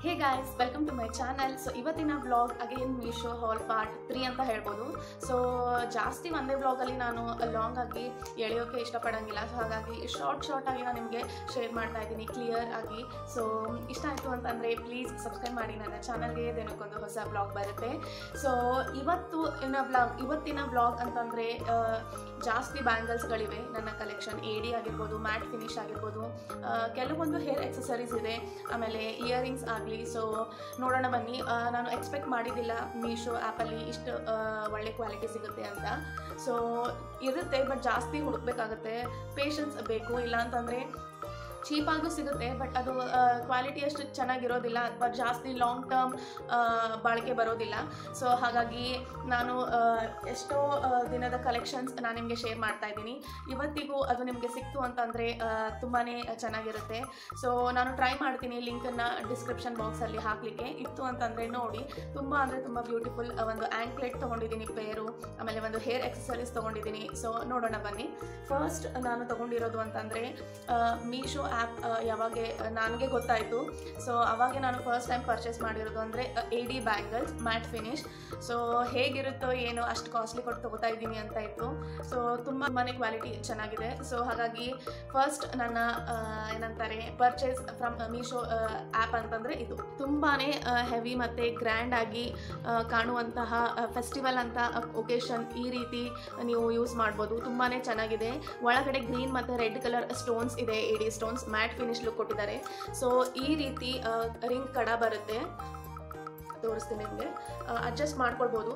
hey guys welcome to my channel so ಇವತ್ತಿನ vlog again Meesho haul part three ಅಂತ ಹೇಳ್ಬೋದು so ಜಾಸ್ತಿ ಒಂದೇ ವ್ಲಾಗಲ್ಲಿ ನಾನು ಲಾಂಗ್ ಆಗಿ ಎಳೆಯೋಕ್ಕೆ ಇಷ್ಟಪಡೋಂಗಿಲ್ಲ ಸೊ ಹಾಗಾಗಿ ಶಾರ್ಟ್ ಶಾರ್ಟ್ ಆಗಿ ನಾನು ನಿಮಗೆ ಶೇರ್ ಮಾಡ್ತಾ ಇದ್ದೀನಿ ಕ್ಲಿಯರ್ ಆಗಿ ಸೊ ಇಷ್ಟ ಆಯಿತು ಅಂತಂದರೆ ಪ್ಲೀಸ್ ಸಬ್ಸ್ಕ್ರೈಬ್ ಮಾಡಿ ನನ್ನ ಚಾನಲ್ಗೆ ದಿನಕ್ಕೊಂದು ಹೊಸ ವ್ಲಾಗ್ ಬರುತ್ತೆ ಸೊ ಇವತ್ತು ಇನ್ನ ವ್ಲಾಗ್ ಇವತ್ತಿನ ವ್ಲಾಗ್ ಅಂತಂದರೆ ಜಾಸ್ತಿ ಬ್ಯಾಂಗಲ್ಸ್ಗಳಿವೆ ನನ್ನ ಕಲೆಕ್ಷನ್ ಏಡಿ ಆಗಿರ್ಬೋದು ಮ್ಯಾಟ್ ಫಿನಿಶ್ ಆಗಿರ್ಬೋದು ಆ, ಕೆಲವೊಂದು ಹೇರ್ ಎಕ್ಸಸರೀಸ್ ಇದೆ ಆಮೇಲೆ ಇಯರಿಂಗ್ಸ್ ಆಗಲಿ ಸೊ ನೋಡೋಣ ಬನ್ನಿ ಆ, ನಾನು ಎಕ್ಸ್ಪೆಕ್ಟ್ ಮಾಡಿದ್ದಿಲ್ಲ ಮೀಶೋ ಆ್ಯಪಲ್ಲಿ ಇಷ್ಟು ಆ, ಒಳ್ಳೆ ಕ್ವಾಲಿಟಿ ಸಿಗುತ್ತೆ ಅಂತ ಸೊ ಇರುತ್ತೆ ಬಟ್ ಜಾಸ್ತಿ ಹುಡುಕ್ಬೇಕಾಗುತ್ತೆ ಪೇಷನ್ಸ್ ಬೇಕು ಇಲ್ಲ ಅಂತಂದರೆ ಚೀಪಾಗೂ ಸಿಗುತ್ತೆ ಬಟ್ ಅದು ಕ್ವಾಲಿಟಿ ಅಷ್ಟು ಚೆನ್ನಾಗಿರೋದಿಲ್ಲ ಅಥವಾ ಜಾಸ್ತಿ ಲಾಂಗ್ ಟರ್ಮ್ ಬಾಳಿಕೆ ಬರೋದಿಲ್ಲ ಸೊ ಹಾಗಾಗಿ ನಾನು ಆ, ಎಷ್ಟೋ ಆ, ದಿನದ ಕಲೆಕ್ಷನ್ಸ್ ನಾನು ನಿಮಗೆ ಶೇರ್ ಮಾಡ್ತಾ ಇದ್ದೀನಿ ಇವತ್ತಿಗೂ ಅದು ನಿಮಗೆ ಸಿಕ್ತು ಅಂತಂದರೆ ತುಂಬಾ ಚೆನ್ನಾಗಿರುತ್ತೆ ಸೊ ನಾನು ಟ್ರೈ ಮಾಡ್ತೀನಿ ಲಿಂಕನ್ನು ಡಿಸ್ಕ್ರಿಪ್ಷನ್ ಬಾಕ್ಸಲ್ಲಿ ಹಾಕಲಿಕ್ಕೆ ಇತ್ತು ಅಂತಂದರೆ ನೋಡಿ ತುಂಬ ಅಂದರೆ ತುಂಬ ಬ್ಯೂಟಿಫುಲ್ ಒಂದು ಆ್ಯಂಕ್ಲೆಟ್ ತೊಗೊಂಡಿದ್ದೀನಿ ಪೇರು ಆಮೇಲೆ ಒಂದು ಹೇರ್ ಎಕ್ಸಸರೀಸ್ ತೊಗೊಂಡಿದ್ದೀನಿ ಸೊ ನೋಡೋಣ ಬನ್ನಿ ಫಸ್ಟ್ ನಾನು ತೊಗೊಂಡಿರೋದು ಅಂತಂದರೆ ಮೀಶೋ ಆ್ಯಪ್ ಯಾವಾಗ ನನಗೆ ಗೊತ್ತಾಯಿತು ಸೊ ಅವಾಗೆ ನಾನು ಫಸ್ಟ್ ಟೈಮ್ ಪರ್ಚೇಸ್ ಮಾಡಿರೋದು ಅಂದರೆ A D bangles matte finish so ಹೇಗಿರುತ್ತೋ ಏನೋ ಅಷ್ಟು ಕಾಸ್ಟ್ಲಿ ಕೊಟ್ಟು ತೊಗೋತಾ ಇದ್ದೀನಿ ಅಂತ ಇತ್ತು ಸೊ ತುಂಬಾ ಕ್ವಾಲಿಟಿ ಚೆನ್ನಾಗಿದೆ ಸೊ ಹಾಗಾಗಿ ಫಸ್ಟ್ ನನ್ನ ಆ, ಏನಂತಾರೆ ಪರ್ಚೇಸ್ ಫ್ರಮ್ ಮೀಶೋ ಆ್ಯಪ್ ಅಂತಂದರೆ ಇದು ತುಂಬಾ ಹೆವಿ ಮತ್ತು ಗ್ರ್ಯಾಂಡ್ ಆಗಿ ಆ, ಕಾಣುವಂತಹ ಫೆಸ್ಟಿವಲ್ ಅಂತ ಒಕೇಶನ್ ಈ ರೀತಿ ನೀವು ಯೂಸ್ ಮಾಡ್ಬೋದು ತುಂಬಾ ಚೆನ್ನಾಗಿದೆ ಒಳಗಡೆ ಗ್ರೀನ್ ಮತ್ತು ರೆಡ್ ಕಲರ್ ಸ್ಟೋನ್ಸ್ ಇದೆ AD stones matte finish look ಕೊಟ್ಟಿದ್ದಾರೆ ಸೊ ಈ ರೀತಿ ರಿಂಗ್ ಕಡ ಬರುತ್ತೆ ತೋರಿಸ್ತೀನಿ ನಿಮಗೆ ಅಡ್ಜಸ್ಟ್ ಮಾಡ್ಕೊಳ್ಬೋದು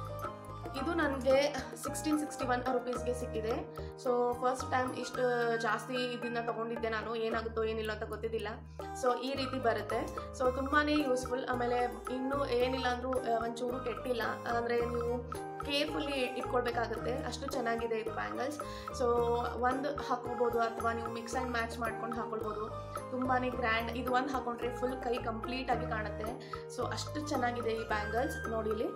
ಇದು ನನಗೆ ಸಿಕ್ಸ್ಟೀನ್ ಸಿಕ್ಸ್ಟಿ ಒನ್ ರುಪೀಸ್ಗೆ ಸಿಕ್ಕಿದೆ ಸೊ ಫಸ್ಟ್ ಟೈಮ್ ಇಷ್ಟು ಜಾಸ್ತಿ ಇದನ್ನು ತೊಗೊಂಡಿದ್ದೆ ನಾನು ಏನಾಗುತ್ತೋ ಏನಿಲ್ಲ ಅಂತ ಗೊತ್ತಿದ್ದಿಲ್ಲ ಸೊ ಈ ರೀತಿ ಬರುತ್ತೆ ಸೊ ತುಂಬಾ ಯೂಸ್ಫುಲ್ ಆಮೇಲೆ ಇನ್ನೂ ಏನಿಲ್ಲ ಅಂದರೂ ಒಂಚೂರು ಕೆಟ್ಟಿಲ್ಲ ಅಂದರೆ ನೀವು ಕೇರ್ಫುಲ್ಲಿ ಇಟ್ಕೊಳ್ಬೇಕಾಗುತ್ತೆ ಅಷ್ಟು ಚೆನ್ನಾಗಿದೆ ಇದು ಬ್ಯಾಂಗಲ್ಸ್ ಸೊ ಒಂದು ಹಾಕೊಳ್ಬೋದು ಅಥವಾ ನೀವು ಮಿಕ್ಸ್ ಆ್ಯಂಡ್ ಮ್ಯಾಚ್ ಮಾಡ್ಕೊಂಡು ಹಾಕೊಳ್ಬೋದು ತುಂಬಾ ಗ್ರ್ಯಾಂಡ್ ಇದು ಒಂದು ಹಾಕೊಂಡ್ರೆ ಫುಲ್ ಕೈ ಕಂಪ್ಲೀಟ್ ಆಗಿ ಕಾಣುತ್ತೆ ಸೊ ಅಷ್ಟು ಚೆನ್ನಾಗಿದೆ ಈ ಬ್ಯಾಂಗಲ್ಸ್ ನೋಡಿ ಇಲ್ಲಿ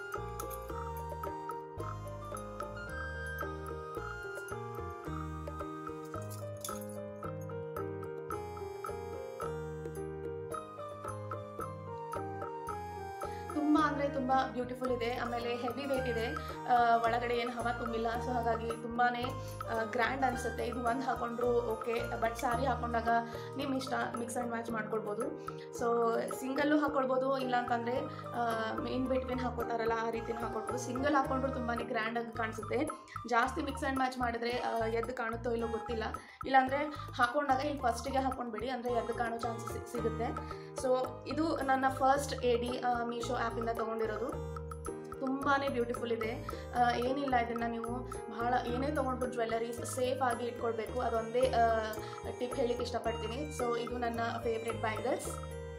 ತುಂಬ ಅಂದರೆ ತುಂಬ ಬ್ಯೂಟಿಫುಲ್ ಇದೆ ಆಮೇಲೆ ಹೆವಿ ವೇಟ್ ಇದೆ ಆ, ಒಳಗಡೆ ಏನು ಹವಾ ತುಂಬಿಲ್ಲ ಸೊ ಹಾಗಾಗಿ ತುಂಬಾ ಗ್ರ್ಯಾಂಡ್ ಅನಿಸುತ್ತೆ ಇದು ಒಂದು ಹಾಕೊಂಡ್ರು ಓಕೆ ಬಟ್ ಸ್ಯಾರಿ ಹಾಕೊಂಡಾಗ ನಿಮ್ಮ ಇಷ್ಟ ಮಿಕ್ಸ್ ಆ್ಯಂಡ್ ಮ್ಯಾಚ್ ಮಾಡ್ಕೊಳ್ಬೋದು ಸೊ ಸಿಂಗಲ್ಲು ಹಾಕೊಳ್ಬೋದು ಇಲ್ಲ ಅಂತಂದರೆ ಇನ್ ಬಿಟ್ವೀನ್ ಹಾಕೋತಾರಲ್ಲ ಆ ರೀತಿನೂ ಹಾಕೊಳ್ಬೋದು ಸಿಂಗಲ್ ಹಾಕೊಂಡ್ರು ತುಂಬಾ ಗ್ರ್ಯಾಂಡಾಗಿ ಕಾಣಿಸುತ್ತೆ ಜಾಸ್ತಿ ಮಿಕ್ಸ್ ಆ್ಯಂಡ್ ಮ್ಯಾಚ್ ಮಾಡಿದ್ರೆ ಆ, ಎದ್ದು ಕಾಣುತ್ತೋ ಇಲ್ಲೋ ಗೊತ್ತಿಲ್ಲ ಇಲ್ಲಾಂದರೆ ಹಾಕೊಂಡಾಗ ಇಲ್ಲಿ ಫಸ್ಟಿಗೆ ಹಾಕೊಂಡ್ಬಿಡಿ ಅಂದರೆ ಎದ್ದು ಕಾಣೋ ಚಾನ್ಸಸ್ ಸಿಗುತ್ತೆ ಸೊ ಇದು ನನ್ನ ಫಸ್ಟ್ ಎ ಡಿ ಮೀಶೋ ಆ್ಯಪಿಂದ ತೊಗೊಂಡಿರೋದು ತುಂಬಾ ಬ್ಯೂಟಿಫುಲ್ ಇದೆ ಆ, ಏನಿಲ್ಲ ಇದನ್ನು ನೀವು ಬಹಳ ಏನೇ ತೊಗೊಂಡ್ಬಿಟ್ಟು ಜ್ಯುವೆಲ್ಲರೀಸ್ ಸೇಫ್ ಆಗಿ ಇಟ್ಕೊಳ್ಬೇಕು ಅದೊಂದೇ ಟಿಪ್ ಹೇಳಿಕ್ಕೆ ಇಷ್ಟಪಡ್ತೀನಿ ಸೊ ಇದು ನನ್ನ ಫೇವ್ರೆಟ್ ಬ್ಯಾಂಗಲ್ಸ್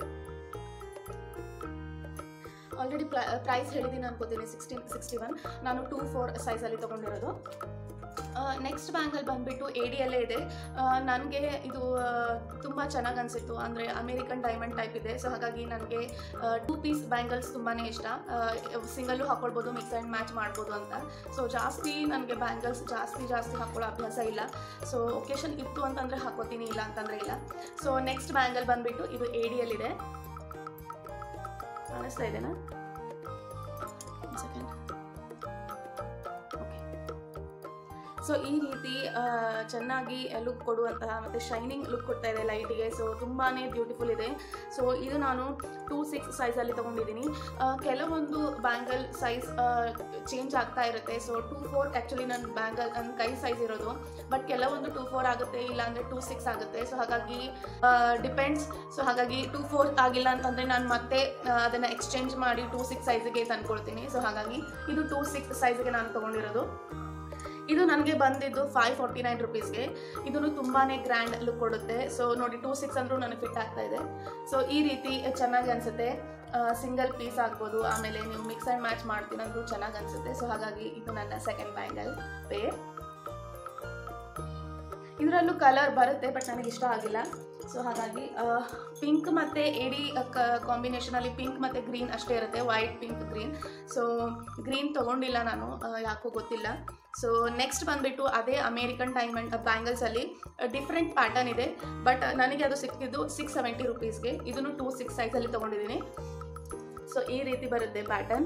ಆಲ್ರೆಡಿ ಪ್ರೈಸ್ ಹೇಳಿದ್ದೀನಿ ಅನ್ಕೋತೀನಿ ಸಿಕ್ಸ್ಟೀನ್ ಸಿಕ್ಸ್ಟಿ ಒನ್ ನಾನು ಟೂ ಫೋರ್ ಸೈಜಲ್ಲಿ ತೊಗೊಂಡಿರೋದು ನೆಕ್ಸ್ಟ್ ಬ್ಯಾಂಗಲ್ ಬಂದುಬಿಟ್ಟು ಎ ಡಿಯಲ್ಲೇ ಇದೆ ನನಗೆ ಇದು ತುಂಬ ಚೆನ್ನಾಗಿ ಅನಿಸಿತ್ತು ಅಂದರೆ ಅಮೇರಿಕನ್ ಡೈಮಂಡ್ ಟೈಪ್ ಇದೆ ಸೊ ಹಾಗಾಗಿ ನನಗೆ ಟೂ ಪೀಸ್ ಬ್ಯಾಂಗಲ್ಸ್ ತುಂಬಾ ಇಷ್ಟ ಸಿಂಗಲ್ಲು ಹಾಕ್ಕೊಳ್ಬೋದು ಮಿಕ್ಸ್ ಆ್ಯಂಡ್ ಮ್ಯಾಚ್ ಮಾಡ್ಬೋದು ಅಂತ ಸೊ ಜಾಸ್ತಿ ನನಗೆ ಬ್ಯಾಂಗಲ್ಸ್ ಜಾಸ್ತಿ ಜಾಸ್ತಿ ಹಾಕೊಳ್ಳೋ ಅಭ್ಯಾಸ ಇಲ್ಲ ಸೊ ಒಕೇಶನ್ ಇತ್ತು ಅಂತಂದರೆ ಹಾಕೋತೀನಿ ಇಲ್ಲ ಅಂತಂದರೆ ಇಲ್ಲ ಸೊ ನೆಕ್ಸ್ಟ್ ಬ್ಯಾಂಗಲ್ ಬಂದುಬಿಟ್ಟು ಇದು ಎ ಡಿಯಲ್ಲಿದೆ ಕಾಣಿಸ್ತಾ ಇದೆನಾ ಸೆಕೆಂಡ್ ಓಕೆ ಸೊ ಈ ರೀತಿ ಆ, ಚೆನ್ನಾಗಿ ಲುಕ್ ಕೊಡುವಂತಹ ಮತ್ತು ಶೈನಿಂಗ್ ಲುಕ್ ಕೊಡ್ತಾ ಇದೆ ಲೈಟಿಗೆ ಸೊ ತುಂಬಾ ಬ್ಯೂಟಿಫುಲ್ ಇದೆ ಸೊ ಇದು ನಾನು ಟೂ ಸಿಕ್ಸ್ ಸೈಜಲ್ಲಿ ತೊಗೊಂಡಿದ್ದೀನಿ ಆ, ಕೆಲವೊಂದು ಬ್ಯಾಂಗಲ್ ಸೈಜ್ ಚೇಂಜ್ ಆಗ್ತಾ ಇರುತ್ತೆ ಸೊ ಟೂ ಫೋರ್ ಆ್ಯಕ್ಚುಲಿ ನನ್ನ ಬ್ಯಾಂಗಲ್ ನನ್ನ ಕೈ ಸೈಜ್ ಇರೋದು ಬಟ್ ಕೆಲವೊಂದು ಟೂ ಫೋರ್ ಆಗುತ್ತೆ ಇಲ್ಲಾಂದರೆ ಟೂ ಸಿಕ್ಸ್ ಆಗುತ್ತೆ ಸೊ ಹಾಗಾಗಿ ಡಿಪೆಂಡ್ಸ್ ಸೊ ಹಾಗಾಗಿ ಟೂ ಫೋರ್ ಆಗಿಲ್ಲ ಅಂತಂದರೆ ನಾನು ಮತ್ತೆ ಅದನ್ನು ಎಕ್ಸ್ಚೇಂಜ್ ಮಾಡಿ ಟೂ ಸಿಕ್ಸ್ ಸೈಜಿಗೆ ತಂದ್ಕೊಳ್ತೀನಿ ಸೊ ಹಾಗಾಗಿ ಇದು ಟೂ ಸಿಕ್ಸ್ ಸೈಜ್ಗೆ ನಾನು ತೊಗೊಂಡಿರೋದು ಇದು ನನಗೆ ಬಂದಿದ್ದು ಫೈವ್ ಫಾರ್ಟಿ ನೈನ್ ರುಪೀಸ್ಗೆ ಇದನ್ನು ತುಂಬಾ ಗ್ರ್ಯಾಂಡ್ ಲುಕ್ ಕೊಡುತ್ತೆ ಸೊ ನೋಡಿ ಟೂ ಸಿಕ್ಸ್ ಅಂದರೂ ನನಗೆ ಫಿಟ್ ಆಗ್ತಾ ಇದೆ ಸೊ ಈ ರೀತಿ ಚೆನ್ನಾಗಿ ಅನಿಸುತ್ತೆ ಸಿಂಗಲ್ ಪೀಸ್ ಆಗ್ಬೋದು ಆಮೇಲೆ ನೀವು ಮಿಕ್ಸ್ ಆ್ಯಂಡ್ ಮ್ಯಾಚ್ ಮಾಡ್ತೀನಿ ಅಂದರೂ ಚೆನ್ನಾಗಿ ಅನಿಸುತ್ತೆ ಸೊ ಹಾಗಾಗಿ ಇದು ನನ್ನ ಸೆಕೆಂಡ್ ಬ್ಯಾಂಗಲ್ ಪೇ ಇದರಲ್ಲೂ ಕಲರ್ ಬರುತ್ತೆ ಬಟ್ ನನಗೆ ಇಷ್ಟ ಆಗಿಲ್ಲ ಸೊ ಹಾಗಾಗಿ ಪಿಂಕ್ ಮತ್ತು ಏಡಿ ಕಾಂಬಿನೇಷನಲ್ಲಿ ಪಿಂಕ್ ಮತ್ತು ಗ್ರೀನ್ ಅಷ್ಟೇ ಇರುತ್ತೆ white pink green so green ತೊಗೊಂಡಿಲ್ಲ ನಾನು ಆ, ಯಾಕೋ ಗೊತ್ತಿಲ್ಲ ಸೊ ನೆಕ್ಸ್ಟ್ ಬಂದುಬಿಟ್ಟು ಅದೇ ಅಮೇರಿಕನ್ ಡೈಮಂಡ್ ಬ್ಯಾಂಗಲ್ಸಲ್ಲಿ ಡಿಫ್ರೆಂಟ್ ಪ್ಯಾಟರ್ನ್ ಇದೆ ಬಟ್ ನನಗೆ ಅದು ಸಿಕ್ಕಿದ್ದು ಸಿಕ್ಸ್ ಸೆವೆಂಟಿ ರುಪೀಸ್ಗೆ ಇದನ್ನು ಟೂ ಸಿಕ್ಸ್ ಸೈಜಲ್ಲಿ ತೊಗೊಂಡಿದ್ದೀನಿ ಸೊ ಈ ರೀತಿ ಬರುತ್ತೆ ಪ್ಯಾಟರ್ನ್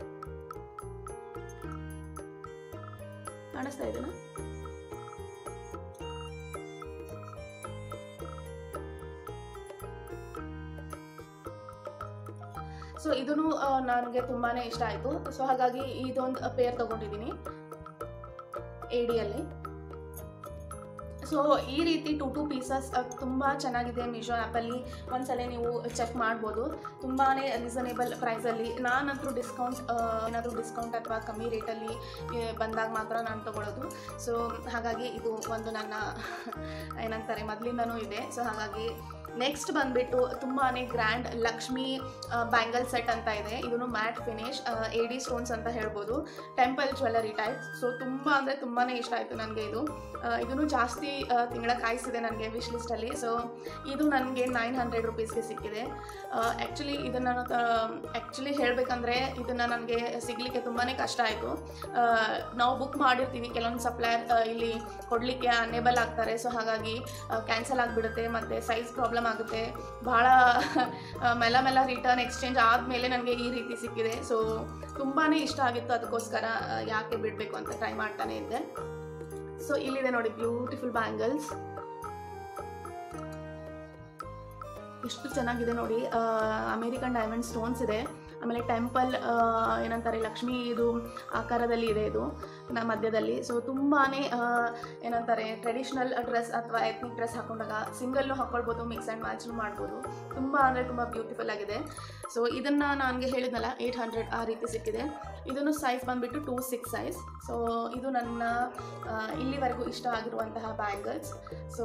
ಕಾಣಿಸ್ತಾ ಇದೆನಾ ಸೊ ಇದನ್ನು ನನಗೆ ತುಂಬಾ ಇಷ್ಟ ಆಯಿತು ಸೊ ಹಾಗಾಗಿ ಇದೊಂದು ಪೇರ್ ತೊಗೊಂಡಿದ್ದೀನಿ ಏಡಿಯಲ್ಲಿ ಸೊ ಈ ರೀತಿ ಟು ಟು ಪೀಸಸ್ ತುಂಬ ಚೆನ್ನಾಗಿದೆ ಮೀಶೋ ಆ್ಯಪಲ್ಲಿ ಒಂದ್ಸಲ ನೀವು ಚೆಕ್ ಮಾಡ್ಬೋದು ತುಂಬಾ ರೀಸನೇಬಲ್ ಪ್ರೈಸಲ್ಲಿ ನಾನಂತರೂ ಡಿಸ್ಕೌಂಟ್ ಏನಾದರೂ ಡಿಸ್ಕೌಂಟ್ ಅಥವಾ ಕಮ್ಮಿ ರೇಟಲ್ಲಿ ಬಂದಾಗ ಮಾತ್ರ ನಾನು ತೊಗೊಳ್ಳೋದು ಸೊ ಹಾಗಾಗಿ ಇದು ಒಂದು ನನ್ನ ಏನಂತಾರೆ ಮೊದಲಿಂದನೂ ಇದೆ ಸೊ ಹಾಗಾಗಿ ನೆಕ್ಸ್ಟ್ ಬಂದುಬಿಟ್ಟು ತುಂಬಾ ಗ್ರ್ಯಾಂಡ್ ಲಕ್ಷ್ಮಿ ಬ್ಯಾಂಗಲ್ ಸೆಟ್ ಅಂತ ಇದೆ ಇದನ್ನು matte finish A D stones ಅಂತ ಹೇಳ್ಬೋದು ಟೆಂಪಲ್ ಜ್ಯುವೆಲ್ಲರಿ ಟೈಪ್ ಸೊ ತುಂಬ ಅಂದರೆ ತುಂಬಾ ಇಷ್ಟ ಆಯಿತು ನನಗೆ ಇದು ಇದನ್ನು ಜಾಸ್ತಿ ತಿಂಗಳ ಕಾಯಿಸಿದೆ ನನಗೆ ವಿಶ್ ಲಿಸ್ಟಲ್ಲಿ ಸೊ ಇದು ನನಗೆ ನೈನ್ ಹಂಡ್ರೆಡ್ ರುಪೀಸ್ಗೆ ಸಿಕ್ಕಿದೆ ಆ್ಯಕ್ಚುಲಿ ಇದನ್ನು ನಾನು ಆ್ಯಕ್ಚುಲಿ ಹೇಳಬೇಕಂದ್ರೆ ಇದನ್ನು ನನಗೆ ಸಿಗಲಿಕ್ಕೆ ತುಂಬಾ ಕಷ್ಟ ಆಯಿತು ನಾವು ಬುಕ್ ಮಾಡಿರ್ತೀವಿ ಕೆಲವೊಂದು ಸಪ್ಲೈಯರ್ ಇಲ್ಲಿ ಕೊಡಲಿಕ್ಕೆ ಅನೇಬಲ್ ಆಗ್ತಾರೆ ಸೊ ಹಾಗಾಗಿ ಕ್ಯಾನ್ಸಲ್ ಆಗಿಬಿಡುತ್ತೆ ಮತ್ತು ಸೈಜ್ ಪ್ರಾಬ್ಲಮ್ ಆಗುತ್ತೆ ಭಾಳ ಮೆಲ್ಲ ಮೆಲ್ಲ ರಿಟರ್ನ್ ಎಕ್ಸ್ಚೇಂಜ್ ಆದಮೇಲೆ ನನಗೆ ಈ ರೀತಿ ಸಿಕ್ಕಿದೆ ಸೊ ತುಂಬಾ ಇಷ್ಟ ಆಗಿತ್ತು ಅದಕ್ಕೋಸ್ಕರ ಆ, ಯಾಕೆ ಬಿಡಬೇಕು ಅಂತ ಟ್ರೈ ಮಾಡ್ತಾನೆ ಇದ್ದೆ ಸೊ ಇಲ್ಲಿದೆ ನೋಡಿ ಬ್ಯೂಟಿಫುಲ್ ಬ್ಯಾಂಗಲ್ಸ್ ಎಷ್ಟು ಚೆನ್ನಾಗಿದೆ ನೋಡಿ ಅಮೇರಿಕನ್ ಡೈಮಂಡ್ ಸ್ಟೋನ್ಸ್ ಇದೆ ಆಮೇಲೆ ಟೆಂಪಲ್ ಏನಂತಾರೆ ಲಕ್ಷ್ಮಿ ಇದು ಆಕಾರದಲ್ಲಿ ಇದೆ ಇದು ನ ಮಧ್ಯದಲ್ಲಿ ಸೊ ತುಂಬಾ ಏನಂತಾರೆ ಟ್ರೆಡಿಷ್ನಲ್ ಡ್ರೆಸ್ ಅಥವಾ ಎತ್ನಿಕ್ ಡ್ರೆಸ್ ಹಾಕೊಂಡಾಗ ಸಿಂಗಲ್ಲು ಹಾಕ್ಕೊಳ್ಬೋದು ಮಿಕ್ಸ್ ಆ್ಯಂಡ್ ಮ್ಯಾಚ್ನು ಮಾಡ್ಬೋದು ತುಂಬ ಅಂದರೆ ತುಂಬ ಬ್ಯೂಟಿಫುಲ್ ಆಗಿದೆ ಸೊ ಇದನ್ನು ನನಗೆ ಹೇಳಿದ್ನಲ್ಲ ಏಯ್ಟ್ ಹಂಡ್ರೆಡ್ ಆ ರೀತಿ ಸಿಕ್ಕಿದೆ ಇದನ್ನು ಸೈಜ್ ಬಂದುಬಿಟ್ಟು ಟೂ ಸಿಕ್ಸ್ ಸೈಜ್ ಸೊ ಇದು ನನ್ನ ಆ, ಇಲ್ಲಿವರೆಗೂ ಇಷ್ಟ ಆಗಿರುವಂತಹ ಬ್ಯಾಂಗಲ್ಸ್ ಸೊ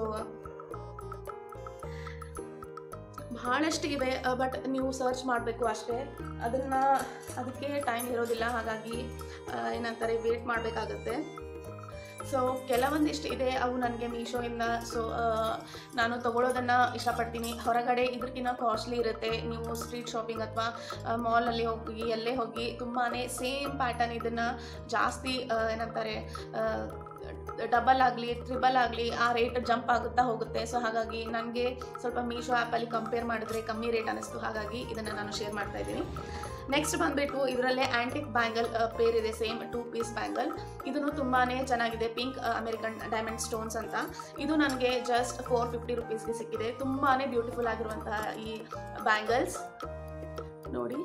ಬಹಳಷ್ಟು ಇವೆ ಬಟ್ ನೀವು ಸರ್ಚ್ ಮಾಡಬೇಕು ಅಷ್ಟೇ ಅದನ್ನು ಅದಕ್ಕೆ ಟೈಮ್ ಇರೋದಿಲ್ಲ ಹಾಗಾಗಿ ಆ, ಏನಂತಾರೆ ವೇಟ್ ಮಾಡಬೇಕಾಗತ್ತೆ ಸೊ ಕೆಲವೊಂದಿಷ್ಟು ಇದೆ ಅವು ನನಗೆ ಮೀಶೋಯಿಂದ ಸೊ ನಾನು ತೊಗೊಳೋದನ್ನು ಇಷ್ಟಪಡ್ತೀನಿ ಹೊರಗಡೆ ಇದಕ್ಕಿಂತ ಕಾಸ್ಟ್ಲಿ ಇರುತ್ತೆ ನೀವು ಸ್ಟ್ರೀಟ್ ಶಾಪಿಂಗ್ ಅಥವಾ ಮಾಲಲ್ಲಿ ಹೋಗಿ ಎಲ್ಲೇ ಹೋಗಿ ತುಂಬಾ ಸೇಮ್ ಪ್ಯಾಟರ್ನ್ ಇದನ್ನು ಜಾಸ್ತಿ ಆ, ಏನಂತಾರೆ ಡಬಲ್ ಆಗಲಿ ತ್ರಿಬಲ್ ಆಗಲಿ ಆ ರೇಟ್ ಜಂಪ್ ಆಗುತ್ತಾ ಹೋಗುತ್ತೆ ಸೊ ಹಾಗಾಗಿ ನನಗೆ ಸ್ವಲ್ಪ ಮೀಶೋ ಆ್ಯಪಲ್ಲಿ ಕಂಪೇರ್ ಮಾಡಿದ್ರೆ ಕಮ್ಮಿ ರೇಟ್ ಅನ್ನಿಸ್ತು ಹಾಗಾಗಿ ಇದನ್ನು ನಾನು ಶೇರ್ ಮಾಡ್ತಾ ಇದ್ದೀನಿ ನೆಕ್ಸ್ಟ್ ಬಂದುಬಿಟ್ಟು ಇದರಲ್ಲೇ ಆ್ಯಂಟಿಕ್ ಬ್ಯಾಂಗಲ್ ಪೇರ್ ಇದೆ ಸೇಮ್ ಟೂ ಪೀಸ್ ಬ್ಯಾಂಗಲ್ ಇದನ್ನು ತುಂಬಾ ಚೆನ್ನಾಗಿದೆ ಪಿಂಕ್ ಅಮೆರಿಕನ್ ಡೈಮಂಡ್ ಸ್ಟೋನ್ಸ್ ಅಂತ ಇದು ನನಗೆ ಜಸ್ಟ್ ಫೋರ್ ಫಿಫ್ಟಿ ರುಪೀಸ್ಗೆ ಸಿಕ್ಕಿದೆ ತುಂಬಾ ಬ್ಯೂಟಿಫುಲ್ ಆಗಿರುವಂತಹ ಈ ಬ್ಯಾಂಗಲ್ಸ್ ನೋಡಿ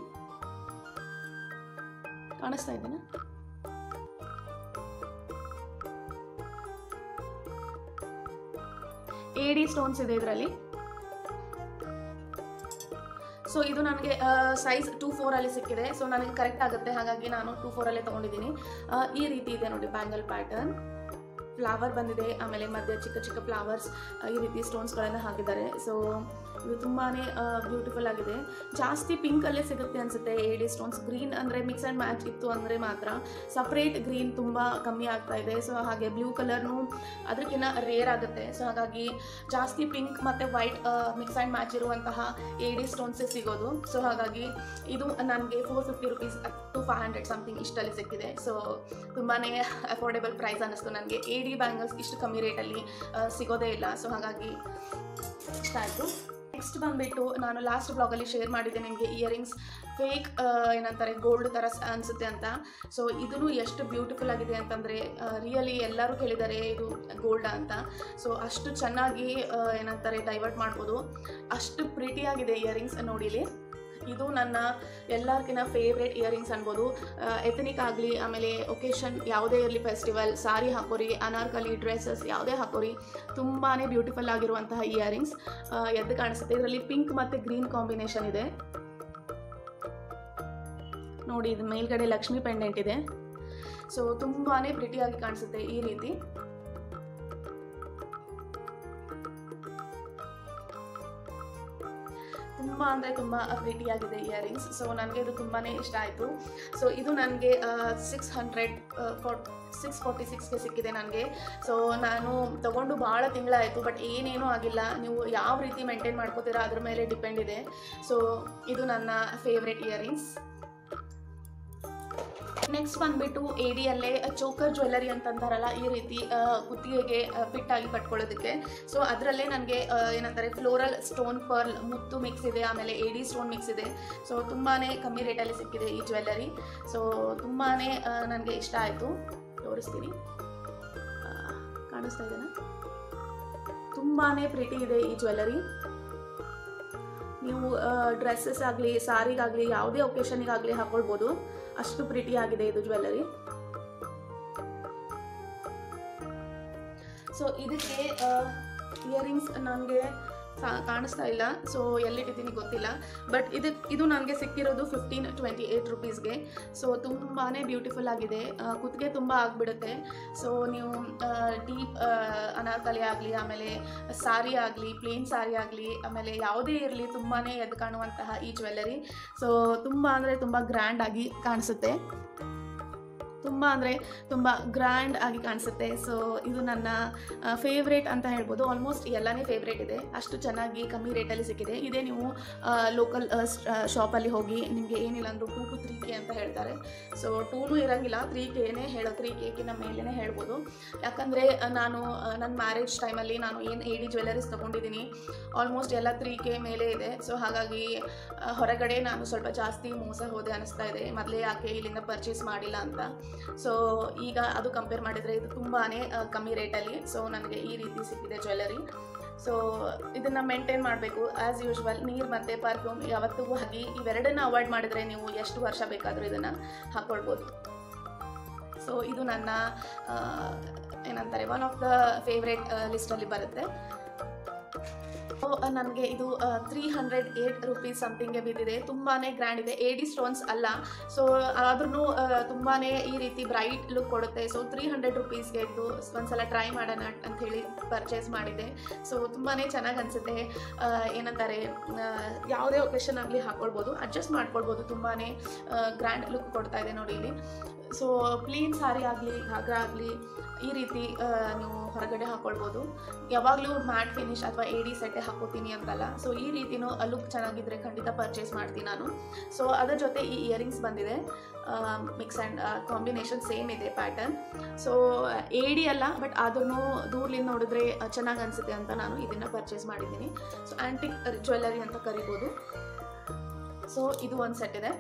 ಕಾಣಿಸ್ತಾ ಇದ್ದೇನೆ ಏಡಿ ಸ್ಟೋನ್ಸ್ ಇದೆ ಇದರಲ್ಲಿ ಸೊ ಇದು ನನಗೆ ಸೈಜ್ ಟೂ ಫೋರಲ್ಲಿ ಸಿಕ್ಕಿದೆ ಸೊ ನನಗೆ ಕರೆಕ್ಟ್ ಆಗುತ್ತೆ ಹಾಗಾಗಿ ನಾನು ಟೂ ಫೋರಲ್ಲೇ ತೊಗೊಂಡಿದ್ದೀನಿ ಆ, ಈ ರೀತಿ ಇದೆ ನೋಡಿ ಬ್ಯಾಂಗಲ್ ಪ್ಯಾಟರ್ನ್ ಫ್ಲವರ್ ಬಂದಿದೆ ಆಮೇಲೆ ಮಧ್ಯೆ ಚಿಕ್ಕ ಚಿಕ್ಕ ಫ್ಲವರ್ಸ್ ಈ ರೀತಿ ಸ್ಟೋನ್ಸ್ಗಳನ್ನು ಹಾಕಿದ್ದಾರೆ ಸೊ ಇದು ತುಂಬಾ ಬ್ಯೂಟಿಫುಲ್ ಆಗಿದೆ ಜಾಸ್ತಿ ಪಿಂಕಲ್ಲೇ ಸಿಗುತ್ತೆ ಅನಿಸುತ್ತೆ ಏಡಿ ಸ್ಟೋನ್ಸ್ ಗ್ರೀನ್ ಅಂದರೆ ಮಿಕ್ಸ್ ಆ್ಯಂಡ್ ಮ್ಯಾಚ್ ಇತ್ತು ಅಂದರೆ ಮಾತ್ರ ಸಪ್ರೇಟ್ ಗ್ರೀನ್ ತುಂಬ ಕಮ್ಮಿ ಆಗ್ತಾ ಇದೆ ಸೊ ಹಾಗೆ ಬ್ಲೂ ಕಲರ್ನು ಅದಕ್ಕಿಂತ ರೇರ್ ಆಗುತ್ತೆ ಸೊ ಹಾಗಾಗಿ ಜಾಸ್ತಿ ಪಿಂಕ್ ಮತ್ತು ವೈಟ್ ಮಿಕ್ಸ್ ಆ್ಯಂಡ್ ಮ್ಯಾಚ್ ಇರುವಂತಹ ಏಡಿ ಸ್ಟೋನ್ಸೇ ಸಿಗೋದು ಸೊ ಹಾಗಾಗಿ ಇದು ನನಗೆ four fifty rupees to five hundred something ಇಷ್ಟಲ್ಲಿ ಸಿಕ್ಕಿದೆ ಸೊ ತುಂಬಾ ಅಫೋರ್ಡೆಬಲ್ ಪ್ರೈಸ್ ಅನ್ನಿಸ್ತು ನನಗೆ ಎ ಡಿ ಬ್ಯಾಂಗಲ್ಸ್ ಇಷ್ಟು ಕಮ್ಮಿ ರೇಟಲ್ಲಿ ಸಿಗೋದೇ ಇಲ್ಲ ಸೊ ಹಾಗಾಗಿ ಇಷ್ಟ ಆಯಿತು ನೆಕ್ಸ್ಟ್ ಬಂದುಬಿಟ್ಟು ನಾನು ಲಾಸ್ಟ್ ಬ್ಲಾಗಲ್ಲಿ ಶೇರ್ ಮಾಡಿದ್ದೆ ನಿಮಗೆ ಇಯರಿಂಗ್ಸ್ ಫೇಕ್ ಏನಂತಾರೆ ಗೋಲ್ಡ್ ಥರ ಸ- ಅನ್ಸುತ್ತೆ ಅಂತ ಸೊ ಇದೂ ಎಷ್ಟು ಬ್ಯೂಟಿಫುಲ್ ಆಗಿದೆ ಅಂತಂದರೆ ರಿಯಲಿ ಎಲ್ಲರೂ ಕೇಳಿದ್ದಾರೆ ಇದು ಗೋಲ್ಡ್ ಅಂತ ಸೊ ಅಷ್ಟು ಚೆನ್ನಾಗಿ ಆ, ಏನಂತಾರೆ ಡೈವರ್ಟ್ ಮಾಡ್ಬೋದು ಅಷ್ಟು ಪ್ರಿಟಿಯಾಗಿದೆ ಇಯರಿಂಗ್ಸ್ ನೋಡಿಲಿ ಇದು ನನ್ನ ಎಲ್ಲರಿಗಿನ ಫೇವ್ರೇಟ್ ಇಯರಿಂಗ್ಸ್ ಅನ್ಬೋದು ಎಥನಿಕ್ ಆಗಲಿ ಆಮೇಲೆ ಒಕೇಶನ್ ಯಾವುದೇ ಇರಲಿ ಫೆಸ್ಟಿವಲ್ ಸಾರಿ ಹಾಕೋರಿ ಅನಾರ್ಕಲಿ ಡ್ರೆಸ್ಸಸ್ ಯಾವುದೇ ಹಾಕೋರಿ ತುಂಬಾ ಬ್ಯೂಟಿಫುಲ್ ಆಗಿರುವಂತಹ ಇಯರಿಂಗ್ಸ್ ಎದ್ದು ಕಾಣಿಸುತ್ತೆ ಇದರಲ್ಲಿ ಪಿಂಕ್ ಮತ್ತು ಗ್ರೀನ್ ಕಾಂಬಿನೇಷನ್ ಇದೆ ನೋಡಿ ಇದು ಮೇಲ್ಗಡೆ ಲಕ್ಷ್ಮಿ ಪೆಂಡೆಂಟ್ ಇದೆ ಸೊ ತುಂಬಾ ಪ್ರಿಟಿಯಾಗಿ ಕಾಣಿಸುತ್ತೆ ಈ ರೀತಿ ತುಂಬ ಅಂದರೆ ತುಂಬ ಪ್ರೀತಿಯಾಗಿದೆ ಇಯರಿಂಗ್ಸ್ ಸೊ ನನಗೆ ಇದು ತುಂಬಾ ಇಷ್ಟ ಆಯಿತು ಸೊ ಇದು ನನಗೆ six hundred four six forty ಸಿಕ್ಸ್ಗೆ ಸಿಕ್ಕಿದೆ ನನಗೆ ಸೊ ನಾನು ತೊಗೊಂಡು ಭಾಳ ತಿಂಗಳಾಯಿತು ಬಟ್ ಏನೇನೂ ಆಗಿಲ್ಲ ನೀವು ಯಾವ ರೀತಿ ಮೇಂಟೈನ್ ಮಾಡ್ಕೋತೀರಾ ಅದ್ರ ಮೇಲೆ ಡಿಪೆಂಡ್ ಇದೆ ಸೊ ಇದು ನನ್ನ ಫೇವ್ರೆಟ್ ಇಯರಿಂಗ್ಸ್ ನೆಕ್ಸ್ಟ್ ಬಂದ್ಬಿಟ್ಟು ಏಡಿಯಲ್ಲೇ ಚೋಕರ್ ಜ್ಯುವೆಲ್ಲರಿ ಅಂತಂತಾರಲ್ಲ ಈ ರೀತಿ ಆ, ಕುತ್ತಿಗೆಗೆ ಫಿಟ್ ಆಗಿ ಕಟ್ಕೊಳ್ಳೋದಕ್ಕೆ ಸೊ ಅದರಲ್ಲೇ ನನಗೆ ಏನಂತಾರೆ ಫ್ಲೋರಲ್ ಸ್ಟೋನ್ ಪರ್ಲ್ ಮುತ್ತು ಮಿಕ್ಸ್ ಇದೆ ಆಮೇಲೆ ಏಡಿ ಸ್ಟೋನ್ ಮಿಕ್ಸ್ ಇದೆ ಸೊ ತುಂಬಾ ಕಮ್ಮಿ ರೇಟಲ್ಲಿ ಸಿಕ್ಕಿದೆ ಈ ಜ್ಯುವೆಲ್ಲರಿ ಸೊ ತುಂಬಾ ನನಗೆ ಇಷ್ಟ ಆಯಿತು ತೋರಿಸ್ತೀನಿ ಆ, ಕಾಣಿಸ್ತಾ ಇದೆನಾ ತುಂಬಾ ಪ್ರೀತಿ ಇದೆ ಈ ಜ್ಯುವೆಲ್ಲರಿ ನೀವು ಡ್ರೆಸ್ಸಸ್ ಆಗಲಿ ಸಾರಿಗಾಗಲಿ ಯಾವುದೇ ಒಕೇಶನಿಗಾಗಲಿ ಹಾಕೊಳ್ಬೋದು ಅಷ್ಟು ಪ್ರಿಟಿ ಆಗಿದೆ ಇದು ಜ್ಯುವೆಲ್ಲರಿ ಸೊ ಇದಕ್ಕೆ ಇಯರಿಂಗ್ಸ್ ನನಗೆ ಕಾಣಿಸ್ತಾ ಇಲ್ಲ ಸೊ ಎಲ್ಲಿಟ್ಟಿದ್ದೀನಿ ಗೊತ್ತಿಲ್ಲ ಬಟ್ ಇದು ಇದು ನನಗೆ ಸಿಕ್ಕಿರೋದು ಫಿಫ್ಟೀನ್ ಟ್ವೆಂಟಿ ಏಯ್ಟ್ ರುಪೀಸ್ಗೆ ಸೊ ತುಂಬಾ ಬ್ಯೂಟಿಫುಲ್ ಆಗಿದೆ ಆ, ಕುತ್ತಿಗೆ ತುಂಬ ಆಗಿಬಿಡುತ್ತೆ ಸೊ ನೀವು ಡೀಪ್ ಅನಾರ್ಕಲಿ ಆಗಲಿ ಆಮೇಲೆ ಸಾರಿ ಆಗಲಿ ಪ್ಲೇನ್ ಸಾರಿ ಆಗಲಿ ಆಮೇಲೆ ಯಾವುದೇ ಇರಲಿ ತುಂಬಾ ಎದ್ದು ಕಾಣುವಂತಹ ಈ ಜ್ಯುವೆಲ್ಲರಿ ಸೊ ತುಂಬ ಅಂದರೆ ತುಂಬ ಗ್ರ್ಯಾಂಡ್ ಆಗಿ ಕಾಣಿಸುತ್ತೆ ತುಂಬ ಅಂದರೆ ತುಂಬ ಗ್ರ್ಯಾಂಡ್ ಆಗಿ ಕಾಣಿಸುತ್ತೆ ಸೊ ಇದು ನನ್ನ ಫೇವ್ರೇಟ್ ಅಂತ ಹೇಳ್ಬೋದು ಆಲ್ಮೋಸ್ಟ್ ಎಲ್ಲನೇ ಫೇವ್ರೇಟ್ ಇದೆ ಅಷ್ಟು ಚೆನ್ನಾಗಿ ಕಮ್ಮಿ ರೇಟಲ್ಲಿ ಸಿಕ್ಕಿದೆ ಇದೇ ನೀವು ಲೋಕಲ್ ಶಾಪಲ್ಲಿ ಹೋಗಿ ನಿಮಗೆ ಏನಿಲ್ಲ ಅಂದರೂ ಟೂ ಟು ತ್ರೀ ಕೆ ಅಂತ ಹೇಳ್ತಾರೆ ಸೊ ಟೂನು ಇರೋಂಗಿಲ್ಲ ತ್ರೀ ಕೆನೇ ಹೇಳೋ ತ್ರೀ ಕೆಗಿನ ಮೇಲೇ ಹೇಳ್ಬೋದು ಯಾಕಂದರೆ ನಾನು ನನ್ನ ಮ್ಯಾರೇಜ್ ಟೈಮಲ್ಲಿ ನಾನು ಏನು ಏಡಿ ಜ್ಯುವೆಲ್ಲರೀಸ್ ತೊಗೊಂಡಿದ್ದೀನಿ ಆಲ್ಮೋಸ್ಟ್ ಎಲ್ಲ ತ್ರೀ ಕೆ ಮೇಲೆ ಇದೆ ಸೊ ಹಾಗಾಗಿ ಆ, ಹೊರಗಡೆ ನಾನು ಸ್ವಲ್ಪ ಜಾಸ್ತಿ ಮೋಸ ಹೋದೆ ಅನಿಸ್ತಾ ಇದೆ ಮೊದಲೇ ಯಾಕೆ ಇಲ್ಲಿಂದ ಪರ್ಚೇಸ್ ಮಾಡಿಲ್ಲ ಅಂತ ಸೊ ಈಗ ಅದು ಕಂಪೇರ್ ಮಾಡಿದರೆ ಇದು ತುಂಬಾ ಕಮ್ಮಿ ರೇಟಲ್ಲಿ ಸೊ ನನಗೆ ಈ ರೀತಿ ಸಿಕ್ಕಿದೆ ಜ್ಯುವೆಲ್ಲರಿ ಸೊ ಇದನ್ನು ಮೇಂಟೈನ್ ಮಾಡಬೇಕು ಆ್ಯಸ್ ಯೂಶ್ವಲ್ ನೀರು ಮತ್ತು ಪರ್ಫ್ಯೂಮ್ ಯಾವತ್ತಿಗೂ ಹಾಗೆ ಇವೆರಡನ್ನ ಅವಾಯ್ಡ್ ಮಾಡಿದರೆ ನೀವು ಎಷ್ಟು ವರ್ಷ ಬೇಕಾದರೂ ಇದನ್ನು ಹಾಕ್ಕೊಳ್ಬೋದು ಸೊ ಇದು ನನ್ನ ಆ, ಏನಂತಾರೆ ಒನ್ ಆಫ್ ದ ಫೇವ್ರೇಟ್ ಲಿಸ್ಟಲ್ಲಿ ಬರುತ್ತೆ ನನಗೆ ಇದು ತ್ರೀ ಹಂಡ್ರೆಡ್ ಏಯ್ಟ್ ರುಪೀಸ್ ಸಮಥಿಂಗ್ಗೆ ಬಿದ್ದಿದೆ ತುಂಬಾ ಗ್ರ್ಯಾಂಡ್ ಇದೆ ಏಡಿ ಸ್ಟೋನ್ಸ್ ಅಲ್ಲ ಸೊ ಆದ್ರೂ ತುಂಬಾ ಈ ರೀತಿ ಬ್ರೈಟ್ ಲುಕ್ ಕೊಡುತ್ತೆ ಸೊ ತ್ರೀ ಹಂಡ್ರೆಡ್ ರುಪೀಸ್ಗೆ ಇದ್ದು ಒಂದ್ಸಲ ಟ್ರೈ ಮಾಡೋಣ ಅಂತ ಹೇಳಿ ಪರ್ಚೇಸ್ ಮಾಡಿದೆ ಸೊ ತುಂಬಾ ಚೆನ್ನಾಗಿ ಅನಿಸುತ್ತೆ ಏನಂತಾರೆ ಆ, ಯಾವುದೇ ಒಕೇಶನ್ ಆಗಲಿ ಹಾಕ್ಕೊಳ್ಬೋದು ಅಡ್ಜಸ್ಟ್ ಮಾಡ್ಕೊಳ್ಬೋದು ತುಂಬಾ ಗ್ರ್ಯಾಂಡ್ ಲುಕ್ ಕೊಡ್ತಾ ಇದೆ ನೋಡಿ ಇಲ್ಲಿ ಸೊ ಪ್ಲೇನ್ ಸಾರಿ ಆಗಲಿ ಘಾಗ್ರಾ ಆಗಲಿ ಈ ರೀತಿ ಆ, ನೀವು ಹೊರಗಡೆ ಹಾಕ್ಕೊಳ್ಬೋದು ಯಾವಾಗಲೂ ಮ್ಯಾಟ್ ಫಿನಿಶ್ ಅಥವಾ ಏಡಿ ಸೆಟ್ಟೆ ಹಾಕೋತೀನಿ ಅಂತಲ್ಲ ಸೊ ಈ ರೀತಿನೂ ಲುಕ್ ಚೆನ್ನಾಗಿದ್ರೆ ಖಂಡಿತ ಪರ್ಚೇಸ್ ಮಾಡ್ತೀನಿ ನಾನು ಸೊ ಅದರ ಜೊತೆ ಈ ಇಯರಿಂಗ್ಸ್ ಬಂದಿದೆ ಮಿಕ್ಸ್ ಆ್ಯಂಡ್ ಕಾಂಬಿನೇಷನ್ ಸೇಮ್ ಇದೆ ಪ್ಯಾಟರ್ನ್ ಸೊ ಏಡಿ ಅಲ್ಲ ಬಟ್ ಆದ್ರೂ ದೂರ್ಲಿಂದ ನೋಡಿದ್ರೆ ಚೆನ್ನಾಗಿ ಅನಿಸುತ್ತೆ ಅಂತ ನಾನು ಇದನ್ನು ಪರ್ಚೇಸ್ ಮಾಡಿದ್ದೀನಿ ಸೊ ಆ್ಯಂಟಿಕ್ ಜ್ಯುವೆಲ್ಲರಿ ಅಂತ ಕರಿಬೋದು ಸೊ ಇದು ಒಂದು ಸೆಟ್ ಇದೆ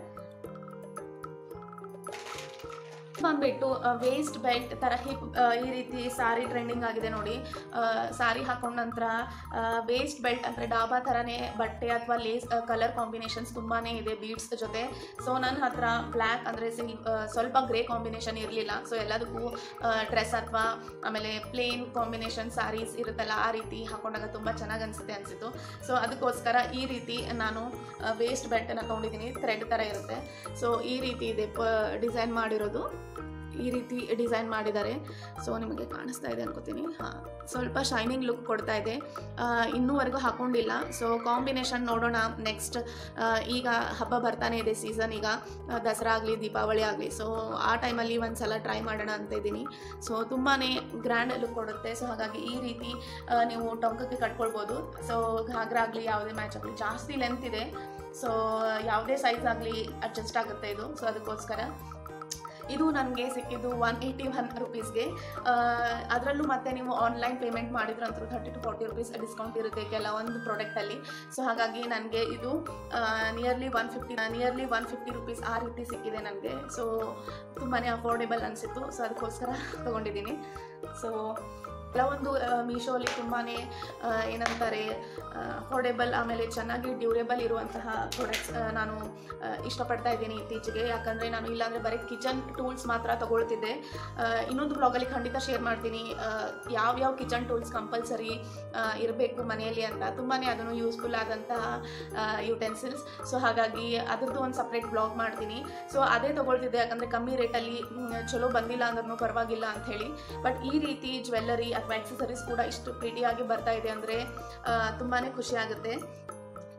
ಬಂದ್ಬಿಟ್ಟು ವೇಸ್ಟ್ ಬೆಲ್ಟ್ ಥರ ಹಿಪ್ ಈ ರೀತಿ ಸಾರಿ ಟ್ರೆಂಡಿಂಗ್ ಆಗಿದೆ ನೋಡಿ ಸಾರಿ ಹಾಕೊಂಡ ನಂತರ ವೇಸ್ಟ್ ಬೆಲ್ಟ್ ಅಂದರೆ ಡಾಬಾ ಥರನೇ ಬಟ್ಟೆ ಅಥವಾ ಲೇಸ್ ಕಲರ್ ಕಾಂಬಿನೇಷನ್ಸ್ ತುಂಬಾ ಇದೆ ಬೀಡ್ಸ್ ಜೊತೆ ಸೊ ನನ್ನ ಹತ್ರ ಬ್ಲ್ಯಾಕ್ ಅಂದರೆ ಸಿಲ್ ಸ್ವಲ್ಪ ಗ್ರೇ ಕಾಂಬಿನೇಷನ್ ಇರಲಿಲ್ಲ ಸೊ ಎಲ್ಲದಕ್ಕೂ ಡ್ರೆಸ್ ಅಥವಾ ಆಮೇಲೆ ಪ್ಲೇನ್ ಕಾಂಬಿನೇಷನ್ ಸಾರೀಸ್ ಇರುತ್ತಲ್ಲ ಆ ರೀತಿ ಹಾಕೊಂಡಾಗ ತುಂಬ ಚೆನ್ನಾಗಿ ಅನಿಸುತ್ತೆ ಅನಿಸಿತು ಸೊ ಅದಕ್ಕೋಸ್ಕರ ಈ ರೀತಿ ನಾನು ವೇಸ್ಟ್ ಬೆಲ್ಟನ್ನು ತೊಗೊಂಡಿದ್ದೀನಿ ಥ್ರೆಡ್ ಥರ ಇರುತ್ತೆ ಸೊ ಈ ರೀತಿ ಇದೆ ಪ ಡಿಸೈನ್ ಮಾಡಿರೋದು ಈ ರೀತಿ ಡಿಸೈನ್ ಮಾಡಿದ್ದಾರೆ ಸೊ ನಿಮಗೆ ಕಾಣಿಸ್ತಾ ಇದೆ ಅನ್ಕೋತೀನಿ ಹಾಂ ಸ್ವಲ್ಪ ಶೈನಿಂಗ್ ಲುಕ್ ಕೊಡ್ತಾ ಇದೆ ಆ, ಇನ್ನೂವರೆಗೂ ಹಾಕೊಂಡಿಲ್ಲ ಸೊ ಕಾಂಬಿನೇಷನ್ ನೋಡೋಣ ನೆಕ್ಸ್ಟ್ ಈಗ ಹಬ್ಬ ಬರ್ತಾನೆ ಇದೆ ಸೀಸನ್ ಈಗ ಆ, ದಸರಾ ಆಗಲಿ ದೀಪಾವಳಿ ಆಗಲಿ ಸೊ ಆ ಟೈಮಲ್ಲಿ ಒಂದು ಸಲ ಟ್ರೈ ಮಾಡೋಣ ಅಂತ ಇದ್ದೀನಿ ಸೊ ತುಂಬಾ ಗ್ರ್ಯಾಂಡ್ ಲುಕ್ ಕೊಡುತ್ತೆ ಸೊ ಹಾಗಾಗಿ ಈ ರೀತಿ ಆ, ನೀವು ಟೊಂಕಕ್ಕೆ ಕಟ್ಕೊಳ್ಬೋದು ಸೊ ಘಾಗ್ರಾ ಆಗಲಿ ಯಾವುದೇ ಮ್ಯಾಚ್ ಆಗಲಿ ಜಾಸ್ತಿ ಲೆಂತ್ ಇದೆ ಸೊ ಯಾವುದೇ ಸೈಜ್ ಆಗಲಿ ಅಡ್ಜಸ್ಟ್ ಆಗುತ್ತೆ ಇದು ಸೊ ಅದಕ್ಕೋಸ್ಕರ ಇದು ನನಗೆ ಸಿಕ್ಕಿದ್ದು ಒನ್ ಏಯ್ಟಿ ಒನ್ ರುಪೀಸ್ಗೆ ಅದರಲ್ಲೂ ಮತ್ತೆ ನೀವು ಆನ್ಲೈನ್ ಪೇಮೆಂಟ್ ಮಾಡಿದ್ರಂತೂ thirty two forty rupees discount ಇರುತ್ತೆ ಕೆಲವೊಂದು ಪ್ರಾಡಕ್ಟಲ್ಲಿ ಸೊ ಹಾಗಾಗಿ ನನಗೆ ಇದು nearly one fifty nearly one fifty rupees ಆ ರೀತಿ ಸಿಕ್ಕಿದೆ ನನಗೆ ಸೊ ತುಂಬಾ ಅಫೋರ್ಡೆಬಲ್ ಅನಿಸಿತ್ತು ಸೊ ಅದಕ್ಕೋಸ್ಕರ ತೊಗೊಂಡಿದ್ದೀನಿ ಸೊ ಕೆಲವೊಂದು ಮೀಶೋಲಿ ತುಂಬಾ ಏನಂತಾರೆ ಅಫೋರ್ಡೆಬಲ್ ಆಮೇಲೆ ಚೆನ್ನಾಗಿ ಡ್ಯೂರೇಬಲ್ ಇರುವಂತಹ ಪ್ರಾಡಕ್ಟ್ಸ್ ನಾನು ಆ, ಇಷ್ಟಪಡ್ತಾ ಇದ್ದೀನಿ ಇತ್ತೀಚೆಗೆ ಯಾಕಂದರೆ ನಾನು ಇಲ್ಲಾಂದರೆ ಬರೀ ಕಿಚನ್ ಟೂಲ್ಸ್ ಮಾತ್ರ ತಗೊಳ್ತಿದ್ದೆ ಆ, ಇನ್ನೊಂದು ಬ್ಲಾಗಲ್ಲಿ ಖಂಡಿತ ಶೇರ್ ಮಾಡ್ತೀನಿ ಯಾವ್ಯಾವ ಕಿಚನ್ ಟೂಲ್ಸ್ ಕಂಪಲ್ಸರಿ ಇರಬೇಕು ಮನೆಯಲ್ಲಿ ಅಂತ ತುಂಬಾ ಅದನ್ನು ಯೂಸ್ಫುಲ್ ಆದಂತಹ ಯುಟೆನ್ಸಿಲ್ಸ್ ಸೊ ಹಾಗಾಗಿ ಅದ್ರದ್ದು ಒಂದು ಸಪ್ರೇಟ್ ಬ್ಲಾಗ್ ಮಾಡ್ತೀನಿ ಸೊ ಅದೇ ತೊಗೊಳ್ತಿದ್ದೆ ಯಾಕಂದರೆ ಕಮ್ಮಿ ರೇಟಲ್ಲಿ ಮ್, ಚಲೋ ಬಂದಿಲ್ಲ ಅಂದ್ರೂ ಪರವಾಗಿಲ್ಲ ಅಂತ ಹೇಳಿ ಬಟ್ ಈ ರೀತಿ ಜ್ಯುವೆಲ್ಲರಿ ಅಥವಾ ಆಕ್ಸೆಸರೀಸ್ ಕೂಡ ಇಷ್ಟು ಪ್ರೀಟಿಯಾಗಿ ಬರ್ತಾ ಇದೆ ಅಂದರೆ ತುಂಬಾ ಖುಷಿ ಆಗುತ್ತೆ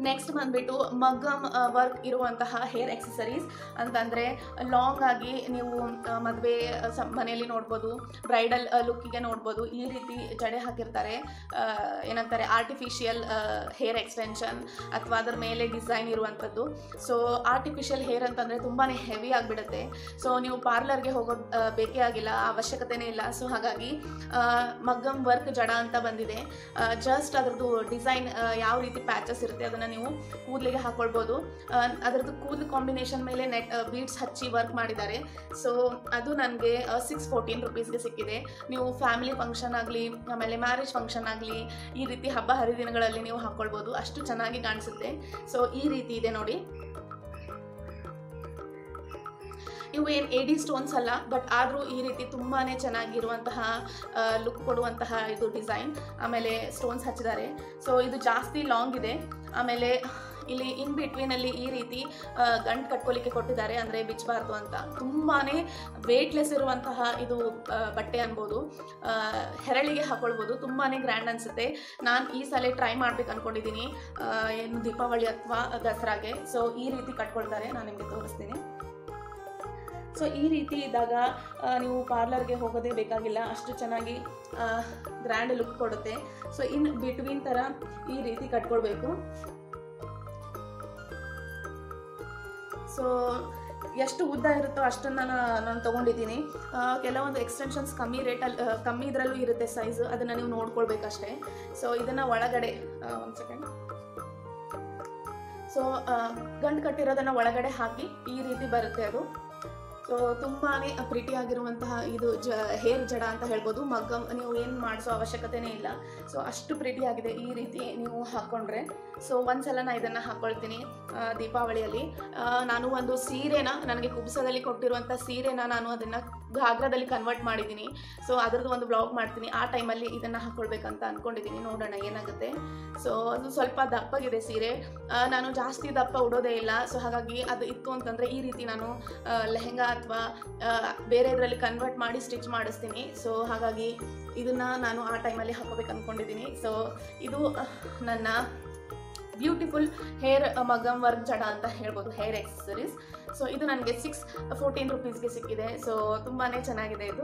ನೆಕ್ಸ್ಟ್ ಬಂದ್ಬಿಟ್ಟು ಮಗ್ಗಮ್ ವರ್ಕ್ ಇರುವಂತಹ ಹೇರ್ ಎಕ್ಸಸರೀಸ್ ಅಂತಂದರೆ ಲಾಂಗ್ ಆಗಿ ನೀವು ಮದುವೆ ಮನೆಯಲ್ಲಿ ನೋಡ್ಬೋದು ಬ್ರೈಡಲ್ ಲುಕ್ಕಿಗೆ ನೋಡ್ಬೋದು ಈ ರೀತಿ ಜಡೆ ಹಾಕಿರ್ತಾರೆ ಆ, ಏನಂತಾರೆ ಆರ್ಟಿಫಿಷಿಯಲ್ ಹೇರ್ ಎಕ್ಸ್ಟೆನ್ಷನ್ ಅಥವಾ ಅದರ ಮೇಲೆ ಡಿಸೈನ್ ಇರುವಂಥದ್ದು ಸೊ ಆರ್ಟಿಫಿಷಿಯಲ್ ಹೇರ್ ಅಂತಂದರೆ ತುಂಬಾ ಹೆವಿ ಆಗಿಬಿಡುತ್ತೆ ಸೊ ನೀವು ಪಾರ್ಲರ್ಗೆ ಹೋಗೋದು ಆ, ಬೇಕೇ ಆಗಿಲ್ಲ ಅವಶ್ಯಕತೆನೇ ಇಲ್ಲ ಸೊ ಹಾಗಾಗಿ ಆ, ಮಗ್ಗಮ್ ವರ್ಕ್ ಜಡ ಅಂತ ಬಂದಿದೆ ಜಸ್ಟ್ ಅದರದ್ದು ಡಿಸೈನ್ ಯಾವ ರೀತಿ ಪ್ಯಾಚಸ್ ಇರುತ್ತೆ ಅದನ್ನು ನೀವು ಕೂದಲಿಗೆ ಹಾಕೊಳ್ಬೋದು ಆ, ಅದರದ್ದು ಕೂದಲು ಕಾಂಬಿನೇಷನ್ ಮೇಲೆ ನೆಟ್ ಬೀಡ್ಸ್ ಹಚ್ಚಿ ವರ್ಕ್ ಮಾಡಿದ್ದಾರೆ ಸೊ ಅದು ನನಗೆ ಸಿಕ್ಸ್ ಫೋರ್ಟೀನ್ ರುಪೀಸ್ಗೆ ಸಿಕ್ಕಿದೆ ನೀವು ಫ್ಯಾಮಿಲಿ ಫಂಕ್ಷನ್ ಆಗಲಿ ಆಮೇಲೆ ಮ್ಯಾರೇಜ್ ಫಂಕ್ಷನ್ ಆಗಲಿ ಈ ರೀತಿ ಹಬ್ಬ ಹರಿದಿನಗಳಲ್ಲಿ ನೀವು ಹಾಕ್ಕೊಳ್ಬೋದು ಅಷ್ಟು ಚೆನ್ನಾಗಿ ಕಾಣಿಸುತ್ತೆ ಸೊ ಈ ರೀತಿ ಇದೆ ನೋಡಿ ಇವು ಏನು ಎ ಡಿ ಸ್ಟೋನ್ಸ್ ಅಲ್ಲ ಬಟ್ ಆದರೂ ಈ ರೀತಿ ತುಂಬಾ ಚೆನ್ನಾಗಿರುವಂತಹ ಲುಕ್ ಕೊಡುವಂತಹ ಇದು ಡಿಸೈನ್ ಆಮೇಲೆ ಸ್ಟೋನ್ಸ್ ಹಚ್ಚಿದ್ದಾರೆ ಸೊ ಇದು ಜಾಸ್ತಿ ಲಾಂಗ್ ಇದೆ ಆಮೇಲೆ ಇಲ್ಲಿ ಇನ್ ಬಿಟ್ವೀನಲ್ಲಿ ಈ ರೀತಿ ಗಂಟು ಕಟ್ಕೊಲಿಕ್ಕೆ ಕೊಟ್ಟಿದ್ದಾರೆ ಅಂದರೆ ಬಿಚ್ಚಬಾರ್ದು ಅಂತ ತುಂಬಾ ವೇಟ್ಲೆಸ್ ಇರುವಂತಹ ಇದು ಆ, ಬಟ್ಟೆ ಅನ್ಬೋದು ಆ, ಹೆರಳಿಗೆ ಹಾಕೊಳ್ಬೋದು ತುಂಬಾ ಗ್ರ್ಯಾಂಡ್ ಅನಿಸುತ್ತೆ ನಾನು ಈ ಸಲ ಟ್ರೈ ಮಾಡ್ಬೇಕು ಅಂದ್ಕೊಂಡಿದ್ದೀನಿ ಏನು ದೀಪಾವಳಿ ಅಥವಾ ದಸರಾಗೆ ಸೊ ಈ ರೀತಿ ಕಟ್ಕೊಳ್ತಾರೆ ನಾನು ನಿಮಗೆ ತೋರಿಸ್ತೀನಿ ಸೊ ಈ ರೀತಿ ಇದ್ದಾಗ ಆ, ನೀವು ಪಾರ್ಲರ್ಗೆ ಹೋಗೋದೇ ಬೇಕಾಗಿಲ್ಲ ಅಷ್ಟು ಚೆನ್ನಾಗಿ ಗ್ರ್ಯಾಂಡ್ ಲುಕ್ ಕೊಡುತ್ತೆ ಸೊ ಇನ್ ಬಿಟ್ವೀನ್ ಥರ ಈ ರೀತಿ ಕಟ್ಕೊಳ್ಬೇಕು ಸೊ ಎಷ್ಟು ಉದ್ದ ಇರುತ್ತೋ ಅಷ್ಟನ್ನು ನಾನು ತೊಗೊಂಡಿದ್ದೀನಿ ಆ, ಕೆಲವೊಂದು ಎಕ್ಸ್ಟೆನ್ಷನ್ಸ್ ಕಮ್ಮಿ ರೇಟಲ್ಲಿ ಕಮ್ಮಿ ಇದರಲ್ಲೂ ಇರುತ್ತೆ ಸೈಜು ಅದನ್ನು ನೀವು ನೋಡ್ಕೊಳ್ಬೇಕಷ್ಟೇ ಸೊ ಇದನ್ನು ಒಳಗಡೆ ಒಂದು ಸೆಕೆಂಡ್ ಸೊ ಗಂಟು ಕಟ್ಟಿರೋದನ್ನು ಒಳಗಡೆ ಹಾಕಿ ಈ ರೀತಿ ಬರುತ್ತೆ ಅದು ಸೊ ತುಂಬಾ ಪ್ರಿಟಿ ಆಗಿರುವಂತಹ ಇದು ಜ ಹೇರ್ ಜಡ ಅಂತ ಹೇಳ್ಬೋದು ಮಗ್ಗಮ್ ನೀವು ಏನು ಮಾಡಿಸೋ ಅವಶ್ಯಕತೆನೇ ಇಲ್ಲ ಸೊ ಅಷ್ಟು ಪ್ರಿಟಿ ಆಗಿದೆ ಈ ರೀತಿ ನೀವು ಹಾಕ್ಕೊಂಡ್ರೆ ಸೊ ಒಂದ್ಸಲ ನಾನು ಇದನ್ನು ಹಾಕ್ಕೊಳ್ತೀನಿ ಆ, ದೀಪಾವಳಿಯಲ್ಲಿ ಆ, ನಾನು ಒಂದು ಸೀರೆನ ನನಗೆ ಕುಬ್ಸದಲ್ಲಿ ಕೊಟ್ಟಿರುವಂಥ ಸೀರೆನ ನಾನು ಅದನ್ನು ಘಾಗ್ರಾದಲ್ಲಿ ಕನ್ವರ್ಟ್ ಮಾಡಿದ್ದೀನಿ ಸೊ ಅದರದ್ದು ಒಂದು ಬ್ಲಾಗ್ ಮಾಡ್ತೀನಿ ಆ ಟೈಮಲ್ಲಿ ಇದನ್ನು ಹಾಕ್ಕೊಳ್ಬೇಕಂತ ಅಂದ್ಕೊಂಡಿದ್ದೀನಿ ನೋಡೋಣ ಏನಾಗುತ್ತೆ ಸೊ ಅದು ಸ್ವಲ್ಪ ದಪ್ಪಗಿದೆ ಸೀರೆ ಆ, ನಾನು ಜಾಸ್ತಿ ದಪ್ಪ ಉಡೋದೇ ಇಲ್ಲ ಸೊ ಹಾಗಾಗಿ ಅದು ಇತ್ತು ಅಂತಂದರೆ ಈ ರೀತಿ ನಾನು ಆ, ಲೆಹೆಂಗಾ ಅಥವಾ ಬೇರೆ ಇದರಲ್ಲಿ ಕನ್ವರ್ಟ್ ಮಾಡಿ ಸ್ಟಿಚ್ ಮಾಡಿಸ್ತೀನಿ ಸೊ ಹಾಗಾಗಿ ಇದನ್ನು ನಾನು ಆ ಟೈಮಲ್ಲಿ ಹಾಕೋಬೇಕು ಅಂದ್ಕೊಂಡಿದ್ದೀನಿ ಸೊ ಇದು ಆ, ನನ್ನ ಬ್ಯೂಟಿಫುಲ್ ಹೇರ್ ಮಗಮ್ ವರ್ಕ್ ಜಡ ಅಂತ ಹೇಳ್ಬೋದು ಹೇರ್ ಎಕ್ಸಸರೀಸ್ ಸೊ ಇದು ನನಗೆ ಸಿಕ್ಸ್ ಫೋರ್ಟೀನ್ ರುಪೀಸ್ಗೆ ಸಿಕ್ಕಿದೆ ಸೊ ತುಂಬಾ ಚೆನ್ನಾಗಿದೆ ಇದು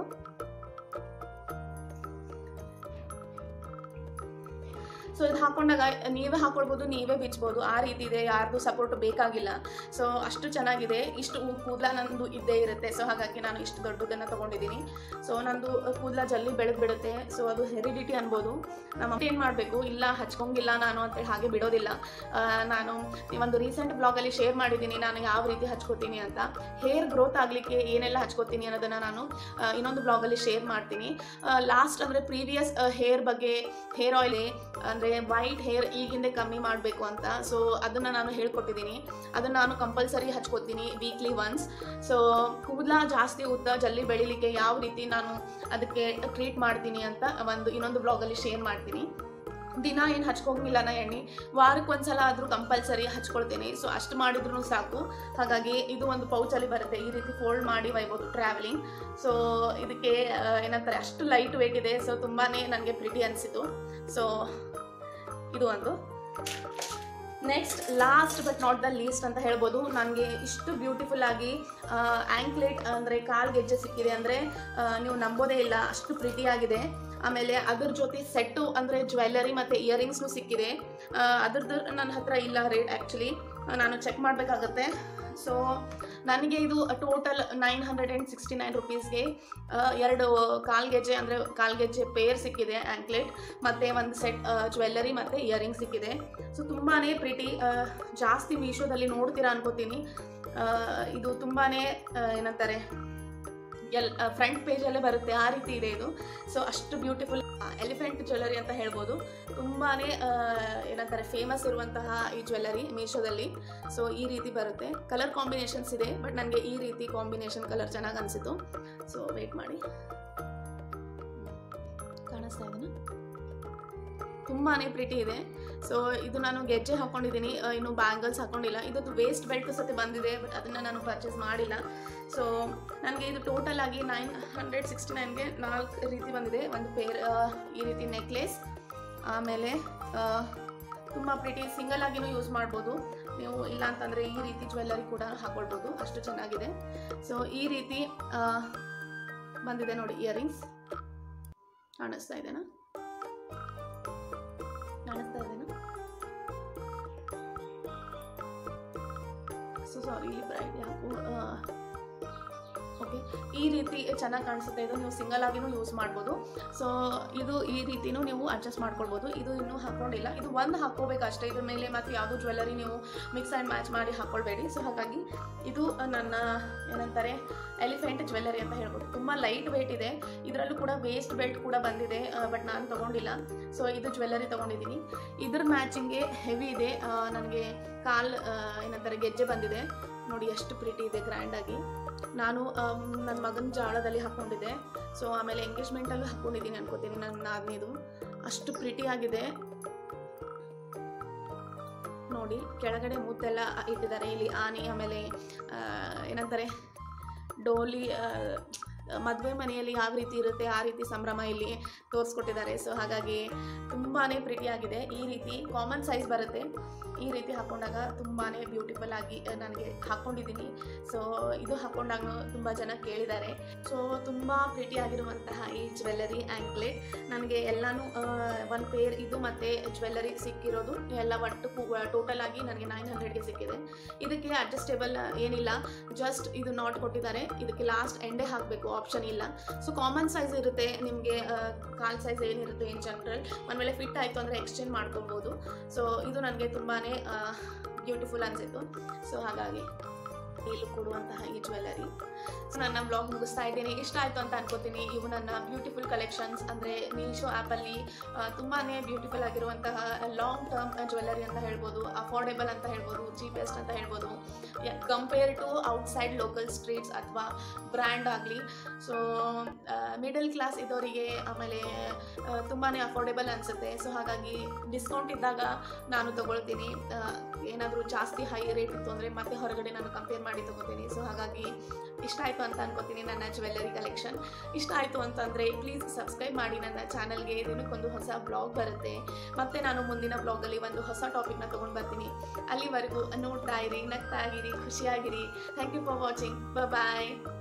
ಸೊ ಇದು ಹಾಕೊಂಡಾಗ ನೀವೇ ಹಾಕೊಳ್ಬೋದು ನೀವೇ ಬಿಚ್ಬೋದು ಆ ರೀತಿ ಇದೆ ಯಾರ್ದು ಸಪೋರ್ಟ್ ಬೇಕಾಗಿಲ್ಲ ಸೊ ಅಷ್ಟು ಚೆನ್ನಾಗಿದೆ ಇಷ್ಟು ಕೂದಲ ನಂದು ಇದ್ದೇ ಇರುತ್ತೆ ಸೊ ಹಾಗಾಗಿ ನಾನು ಇಷ್ಟು ದೊಡ್ಡದನ್ನು ತೊಗೊಂಡಿದ್ದೀನಿ ಸೊ ನಂದು ಕೂದಲ ಜಲ್ದಿ ಬೆಳೆದು ಬಿಡುತ್ತೆ ಸೊ ಅದು ಹೆರಿಡಿಟಿ ಅನ್ಬೋದು ನಮ್ಮ ಏನು ಮಾಡಬೇಕು ಇಲ್ಲ ಹಚ್ಕೊಂಗಿಲ್ಲ ನಾನು ಅಂತೇಳಿ ಹಾಗೆ ಬಿಡೋದಿಲ್ಲ ಆ, ನಾನು ಒಂದು ರೀಸೆಂಟ್ ಬ್ಲಾಗಲ್ಲಿ ಶೇರ್ ಮಾಡಿದ್ದೀನಿ ನಾನು ಯಾವ ರೀತಿ ಹಚ್ಕೋತೀನಿ ಅಂತ ಹೇರ್ ಗ್ರೋತ್ ಆಗಲಿಕ್ಕೆ ಏನೆಲ್ಲ ಹಚ್ಕೋತೀನಿ ಅನ್ನೋದನ್ನು ನಾನು ಆ, ಇನ್ನೊಂದು ಬ್ಲಾಗಲ್ಲಿ ಶೇರ್ ಮಾಡ್ತೀನಿ ಲಾಸ್ಟ್ ಅಂದರೆ ಪ್ರೀವಿಯಸ್ ಹೇರ್ ಬಗ್ಗೆ ಹೇರ್ ಆಯಿಲ್ ಅಂದರೆ ವೈಟ್ ಹೇರ್ ಈಗಿಂದೆ ಕಮ್ಮಿ ಮಾಡಬೇಕು ಅಂತ ಸೊ ಅದನ್ನು ನಾನು ಹೇಳ್ಕೊಟ್ಟಿದ್ದೀನಿ ಅದನ್ನು ನಾನು ಕಂಪಲ್ಸರಿ ಹಚ್ಕೋತೀನಿ ವೀಕ್ಲಿ ಒನ್ಸ್ ಸೊ ಕೂದಲ ಜಾಸ್ತಿ ಉದ್ದ ಜಲ್ದಿ ಬೆಳಿಲಿಕ್ಕೆ ಯಾವ ರೀತಿ ನಾನು ಅದಕ್ಕೆ ಟ್ರೀಟ್ ಮಾಡ್ತೀನಿ ಅಂತ ಒಂದು ಇನ್ನೊಂದು ಬ್ಲಾಗಲ್ಲಿ ಶೇರ್ ಮಾಡ್ತೀನಿ ದಿನ ಏನು ಹಚ್ಕೊಂಗಿಲ್ಲ ನಾ ಎಣ್ಣೆ ವಾರಕ್ಕೆ ಒಂದ್ಸಲ ಆದರೂ ಕಂಪಲ್ಸರಿ ಹಚ್ಕೊಳ್ತೀನಿ ಸೊ ಅಷ್ಟು ಮಾಡಿದ್ರೂ ಸಾಕು ಹಾಗಾಗಿ ಇದು ಒಂದು ಪೌಚಲ್ಲಿ ಬರುತ್ತೆ ಈ ರೀತಿ ಫೋಲ್ಡ್ ಮಾಡಿ ಒಯ್ಬೋದು ಟ್ರಾವೆಲಿಂಗ್ ಸೊ ಇದಕ್ಕೆ ಆ, ಏನಂತಾರೆ ಅಷ್ಟು ಲೈಟ್ ವೇಟ್ ಇದೆ ಸೊ ತುಂಬಾ ನನಗೆ ಪ್ರಿಟಿ ಅನಿಸಿತು ಸೊ ಇದು ಒಂದು next last but not the least ಅಂತ ಹೇಳ್ಬೋದು ನನಗೆ ಇಷ್ಟು ಬ್ಯೂಟಿಫುಲ್ ಆಗಿ ಆ್ಯಂಕ್ಲೆಟ್ ಅಂದರೆ ಕಾಲ್ ಗೆಜ್ಜೆ ಸಿಕ್ಕಿದೆ ಅಂದರೆ ನೀವು ನಂಬೋದೇ ಇಲ್ಲ ಅಷ್ಟು ಪ್ರಿಟಿ ಆಗಿದೆ ಆಮೇಲೆ ಅದ್ರ ಜೊತೆ ಸೆಟ್ಟು ಅಂದರೆ ಜ್ಯುವೆಲ್ಲರಿ ಮತ್ತು ಇಯರಿಂಗ್ಸ್ನು ಸಿಕ್ಕಿದೆ ಆ, ಅದ್ರದ್ದು ನನ್ನ ಹತ್ರ ಇಲ್ಲ ರೇಟ್ ಆ್ಯಕ್ಚುಲಿ ನಾನು ಚೆಕ್ ಮಾಡಬೇಕಾಗತ್ತೆ ಸೊ ನನಗೆ ಇದು total nine hundred and sixty nine ರುಪೀಸ್ಗೆ ಎರಡು ಕಾಲ್ಗೆಜ್ಜೆ ಅಂದರೆ ಕಾಲ್ಗೆಜ್ಜೆ ಪೇರ್ ಸಿಕ್ಕಿದೆ ಆ್ಯಂಕ್ಲೆಟ್ ಮತ್ತು ಒಂದು ಸೆಟ್ ಜ್ಯುವೆಲ್ಲರಿ ಮತ್ತು ಇಯರಿಂಗ್ ಸಿಕ್ಕಿದೆ ಸೊ ತುಂಬಾ ಪ್ರಿಟಿ ಜಾಸ್ತಿ ಮೀಶೋದಲ್ಲಿ ನೋಡ್ತೀರಾ ಅನ್ಕೋತೀನಿ ಆ, ಇದು ತುಂಬಾ ಏನಂತಾರೆ ಎಲ್ ಫ್ರಂಟ್ ಪೇಜಲ್ಲೇ ಬರುತ್ತೆ ಆ ರೀತಿ ಇದೆ ಇದು ಸೊ ಅಷ್ಟು ಬ್ಯೂಟಿಫುಲ್ ಎಲಿಫೆಂಟ್ ಜ್ಯುವೆಲ್ಲರಿ ಅಂತ ಹೇಳ್ಬೋದು ತುಂಬಾ ಏನಂತಾರೆ ಫೇಮಸ್ ಇರುವಂತಹ ಈ ಜ್ಯುವೆಲ್ಲರಿ ಮೀಶೋದಲ್ಲಿ ಸೊ ಈ ರೀತಿ ಬರುತ್ತೆ ಕಲರ್ ಕಾಂಬಿನೇಷನ್ಸ್ ಇದೆ ಬಟ್ ನನಗೆ ಈ ರೀತಿ ಕಾಂಬಿನೇಷನ್ ಕಲರ್ ಚೆನ್ನಾಗಿ ಅನಿಸಿತು ಸೊ ವೆಯ್ಟ್ ಮಾಡಿ ಕಾಣಿಸ್ತಾ ಇದೆನಾ ತುಂಬಾ ಪ್ರಿಟಿ ಇದೆ ಸೊ ಇದು ನಾನು ಗೆಜ್ಜೆ ಹಾಕೊಂಡಿದ್ದೀನಿ ಆ, ಇನ್ನು ಬ್ಯಾಂಗಲ್ಸ್ ಹಾಕೊಂಡಿಲ್ಲ ಇದದ್ದು ವೇಸ್ಟ್ ಬೆಲ್ಟ್ ಸತಿ ಬಂದಿದೆ ಬಟ್ ಅದನ್ನು ನಾನು ಪರ್ಚೇಸ್ ಮಾಡಿಲ್ಲ ಸೊ ನನಗೆ ಇದು ಟೋಟಲ್ ಆಗಿ ನೈನ್ ಹಂಡ್ರೆಡ್ ಸಿಕ್ಸ್ಟಿ ನೈನ್ಗೆ ನಾಲ್ಕು ರೀತಿ ಬಂದಿದೆ ಒಂದು ಪೇರ್ ಈ ರೀತಿ ನೆಕ್ಲೆಸ್ ಆಮೇಲೆ ತುಂಬ ಪ್ರಿಟಿ ಸಿಂಗಲ್ ಆಗಿನೂ ಯೂಸ್ ಮಾಡ್ಬೋದು ನೀವು ಇಲ್ಲ ಅಂತಂದರೆ ಈ ರೀತಿ ಜ್ಯುವೆಲ್ಲರಿ ಕೂಡ ಹಾಕೊಳ್ಬೋದು ಅಷ್ಟು ಚೆನ್ನಾಗಿದೆ ಸೊ ಈ ರೀತಿ ಆ, ಬಂದಿದೆ ನೋಡಿ ಇಯರಿಂಗ್ಸ್ ಕಾಣಿಸ್ತಾ ಇದೆನಾ ಕಾಣಿಸ್ತಾ ಇದೆನಾ ಸೊ ಸಾರಿ ಇಲ್ಲಿ ಬ್ರೈಟ್ ಯಾಕೋ ಓಕೆ ಈ ರೀತಿ ಚೆನ್ನಾಗಿ ಕಾಣಿಸುತ್ತೆ ಇದು ನೀವು ಸಿಂಗಲ್ ಆಗಿನೂ ಯೂಸ್ ಮಾಡ್ಬೋದು ಸೊ ಇದು ಈ ರೀತಿನೂ ನೀವು ಅಡ್ಜಸ್ಟ್ ಮಾಡ್ಕೊಳ್ಬೋದು ಇದು ಇನ್ನೂ ಹಾಕೊಂಡಿಲ್ಲ ಇದು ಒಂದು ಹಾಕೋಬೇಕು ಅಷ್ಟೇ ಇದ್ರ ಮೇಲೆ ಮತ್ತು ಯಾವುದು ಜ್ಯುವೆಲ್ಲರಿ ನೀವು ಮಿಕ್ಸ್ ಆ್ಯಂಡ್ ಮ್ಯಾಚ್ ಮಾಡಿ ಹಾಕೊಳ್ಬೇಡಿ ಸೊ ಹಾಗಾಗಿ ಇದು ನನ್ನ ಏನಂತಾರೆ ಎಲಿಫೆಂಟ್ ಜ್ಯುವೆಲ್ಲರಿ ಅಂತ ಹೇಳ್ಬೋದು ತುಂಬ ಲೈಟ್ ವೆಯ್ಟ್ ಇದೆ ಇದರಲ್ಲೂ ಕೂಡ ವೇಸ್ಟ್ ಬೆಲ್ಟ್ ಕೂಡ ಬಂದಿದೆ ಬಟ್ ನಾನು ತೊಗೊಂಡಿಲ್ಲ ಸೊ ಇದು ಜ್ಯುವೆಲ್ಲರಿ ತೊಗೊಂಡಿದ್ದೀನಿ ಇದ್ರ ಮ್ಯಾಚಿಂಗ್ಗೆ ಹೆವಿ ಇದೆ ನನಗೆ ಕಾಲ್ ಆ, ಏನಂತಾರೆ ಗೆಜ್ಜೆ ಬಂದಿದೆ ನೋಡಿ ಎಷ್ಟು ಪ್ರೀತಿ ಇದೆ ಗ್ರ್ಯಾಂಡಾಗಿ ನಾನು ನನ್ನ ಮಗನ ಜಾಳದಲ್ಲಿ ಹಾಕ್ಕೊಂಡಿದ್ದೆ ಸೊ ಆಮೇಲೆ ಎಂಗೇಜ್ಮೆಂಟಲ್ಲೂ ಹಾಕ್ಕೊಂಡಿದ್ದೀನಿ ಅನ್ಕೋತೀನಿ ನನ್ನ ನಾದ್ನಿದು ಅಷ್ಟು ಪ್ರಿಟಿ ಆಗಿದೆ ನೋಡಿ ಕೆಳಗಡೆ ಮೂತೆಲ್ಲ ಇಟ್ಟಿದ್ದಾರೆ ಇಲ್ಲಿ ಆನೆ ಆಮೇಲೆ ಆ, ಏನಂತಾರೆ ಡೋಲಿ ಮದುವೆ ಮನೆಯಲ್ಲಿ ಯಾವ ರೀತಿ ಇರುತ್ತೆ ಆ ರೀತಿ ಸಂಭ್ರಮ ಇಲ್ಲಿ ತೋರಿಸ್ಕೊಟ್ಟಿದ್ದಾರೆ ಸೊ ಹಾಗಾಗಿ ತುಂಬಾ ಪ್ರಿಟಿಯಾಗಿದೆ ಈ ರೀತಿ ಕಾಮನ್ ಸೈಜ್ ಬರುತ್ತೆ ಈ ರೀತಿ ಹಾಕೊಂಡಾಗ ತುಂಬಾ ಬ್ಯೂಟಿಫುಲ್ ಆಗಿ ಆ, ನನಗೆ ಹಾಕ್ಕೊಂಡಿದ್ದೀನಿ ಸೊ ಇದು ಹಾಕೊಂಡಾಗ ತುಂಬ ಜನ ಕೇಳಿದ್ದಾರೆ ಸೊ ತುಂಬ ಪ್ರಿಟಿಯಾಗಿರುವಂತಹ ಈ ಜ್ಯುವೆಲ್ಲರಿ ಆ್ಯಂಕ್ಲೆಟ್ ನನಗೆ ಎಲ್ಲನೂ ಒನ್ ಪೇರ್ ಇದು ಮತ್ತು ಜ್ಯುವೆಲ್ಲರಿ ಸಿಕ್ಕಿರೋದು ಎಲ್ಲ ಒಟ್ಟು ಟೋಟಲ್ ಆಗಿ ನನಗೆ ನೈನ್ ಹಂಡ್ರೆಡ್ಗೆ ಸಿಕ್ಕಿದೆ ಇದಕ್ಕೆ ಅಡ್ಜಸ್ಟೇಬಲ್ ಏನಿಲ್ಲ ಜಸ್ಟ್ ಇದು ನಾಟ್ ಕೊಟ್ಟಿದ್ದಾರೆ ಇದಕ್ಕೆ ಲಾಸ್ಟ್ ಎಂಡೇ ಹಾಕಬೇಕು ಆಪ್ಷನ್ ಇಲ್ಲ ಸೊ ಕಾಮನ್ ಸೈಜ್ ಇರುತ್ತೆ ನಿಮಗೆ ಕಾಲ್ ಸೈಜ್ ಏನಿರುತ್ತೆ ಇನ್ ಜನರಲ್ ಒಂದು ವೇಳೆ ಫಿಟ್ ಆಯಿತು ಅಂದರೆ ಎಕ್ಸ್ಚೇಂಜ್ ಮಾಡ್ಕೊಬೋದು ಸೊ ಇದು ನನಗೆ ತುಂಬಾ ಬ್ಯೂಟಿಫುಲ್ ಅನಿಸಿತ್ತು ಸೊ ಹಾಗಾಗಿ ಇಲ್ಲಿ ಕೊಡುವಂತಹ ಈ ಜ್ಯುವೆಲ್ಲರಿ ಸೊ ನನ್ನ ಬ್ಲಾಗ್ ಮುಗಿಸ್ತಾ ಇದ್ದೀನಿ ಇಷ್ಟ ಆಯಿತು ಅಂತ ಅನ್ಕೋತೀನಿ ಇವು ನನ್ನ ಬ್ಯೂಟಿಫುಲ್ ಕಲೆಕ್ಷನ್ಸ್ ಅಂದರೆ ಮೀಶೋ ಆ್ಯಪಲ್ಲಿ ತುಂಬಾ ಬ್ಯೂಟಿಫುಲ್ ಆಗಿರುವಂತಹ ಲಾಂಗ್ ಟರ್ಮ್ ಜ್ಯುವೆಲ್ಲರಿ ಅಂತ ಹೇಳ್ಬೋದು ಅಫೋರ್ಡೆಬಲ್ ಅಂತ ಹೇಳ್ಬೋದು ಚೀಪೆಸ್ಟ್ ಅಂತ ಹೇಳ್ಬೋದು compare to outside local streets ಅಥವಾ ಬ್ರ್ಯಾಂಡ್ ಆಗಲಿ ಸೊ ಮಿಡಲ್ ಕ್ಲಾಸ್ ಇದ್ದವರಿಗೆ ಆಮೇಲೆ ತುಂಬಾ ಅಫೋರ್ಡೆಬಲ್ ಅನಿಸುತ್ತೆ ಸೊ ಹಾಗಾಗಿ ಡಿಸ್ಕೌಂಟ್ ಇದ್ದಾಗ ನಾನು ತೊಗೊಳ್ತೀನಿ ಏನಾದರೂ ಜಾಸ್ತಿ ಹೈ ರೇಟ್ ಇತ್ತು ಅಂದರೆ ಮತ್ತೆ ಹೊರಗಡೆ ನಾನು ಕಂಪೇರ್ ಮಾಡಿ ತೊಗೋತೀನಿ ಸೊ ಹಾಗಾಗಿ ಇಷ್ಟ ಆಯಿತು ಅಂತ ಅನ್ಕೋತೀನಿ ನನ್ನ ಜ್ಯುವೆಲ್ಲರಿ ಕಲೆಕ್ಷನ್ ಇಷ್ಟ ಆಯಿತು ಅಂತಂದರೆ ಪ್ಲೀಸ್ ಸಬ್ಸ್ಕ್ರೈಬ್ ಮಾಡಿ ನನ್ನ ಚಾನಲ್ಗೆ ದಿನಕ್ಕೊಂದು ಹೊಸ ಬ್ಲಾಗ್ ಬರುತ್ತೆ ಮತ್ತು ನಾನು ಮುಂದಿನ ಬ್ಲಾಗಲ್ಲಿ ಒಂದು ಹೊಸ ಟಾಪಿಕ್ನ ತೊಗೊಂಡು ಬರ್ತೀನಿ ಅಲ್ಲಿವರೆಗೂ ನೋಡ್ತಾ ಇರಿ ನಗ್ತಾ ಇರಿ ಖುಷಿಯಾಗಿರಿ thank you for watching bye